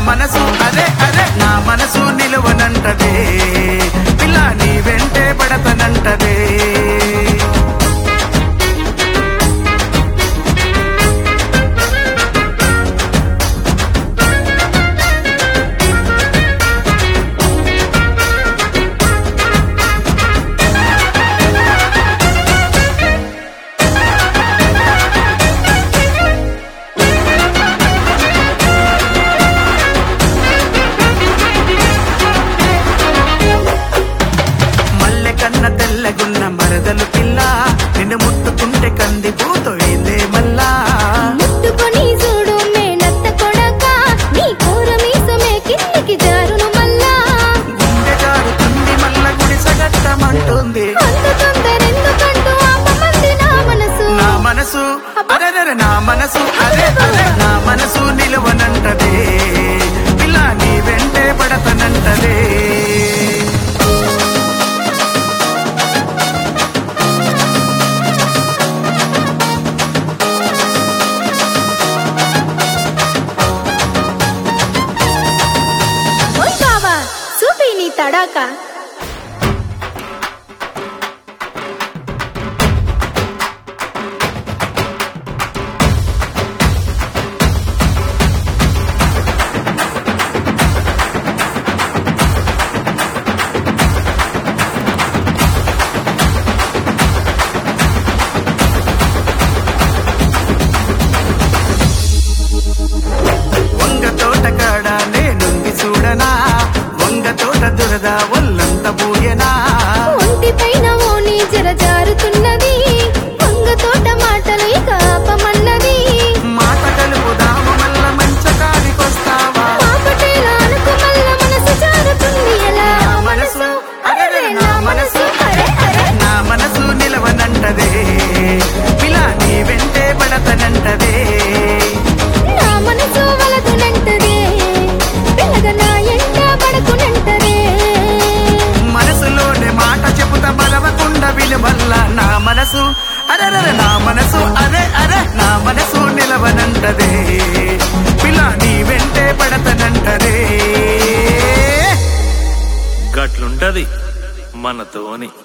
మనసు అరే అరే నా మనసు నిలువనంటదే పిల్ల నీ వెంటే పడతనంటదే మల్లె కన్న తెల్లగున్న మరదలు పిల్ల నిన్ను ముట్టుకుంటే కంది పూతోయిందే మల్లా ముట్టుకొని చూడు మేనత్త కొడక నీ కూర మీసమే కిందికి జారును మల్లా గుండె జారుతుంది మల్ల గుడిసగట్టమంటుంది అంత తొందరెందుకంటూ ఆపమంది నా మనసు నా మనసు అరెరెరె నా మనసు అరే అరే నా మనసు నిలువనంటదే పిల్ల నీ వెంటే పడతనంటదే ఓయ్ బావా చూపి నీ తడాకా వంగ తోట కాడ నేనుంది చూడనా వంగ తోట దురద ఒల్లంత పూయనా ఒంటి పైన ఓని జర జారుతున్నది వంగ తోట మాటలు ఇక ఆపమన్నది మాట కలుపుదాము మల్ల మంచ కాడికొస్తావా పాపటేలా అనుకు మల్ల మనసు జారుతుంది ఎలా నా మనసు అరెరె నా మనసు అరే అరే నా మనసు నిలవనంటదే పిలా నీ వెంటే పడతనంటదే నా మనసు వలదునంటదే పిల్లగ నా ఎంట పడకునంటదే మనసులోనే మాట చెబుతా బలవకుండా విలువల్ల నా మనసు అరెరె నా మనసు అరే అరే నా మనసు నిలవనంటదే పిలా నీ వెంటే పడతనంటదే గట్లుంటది మనతోని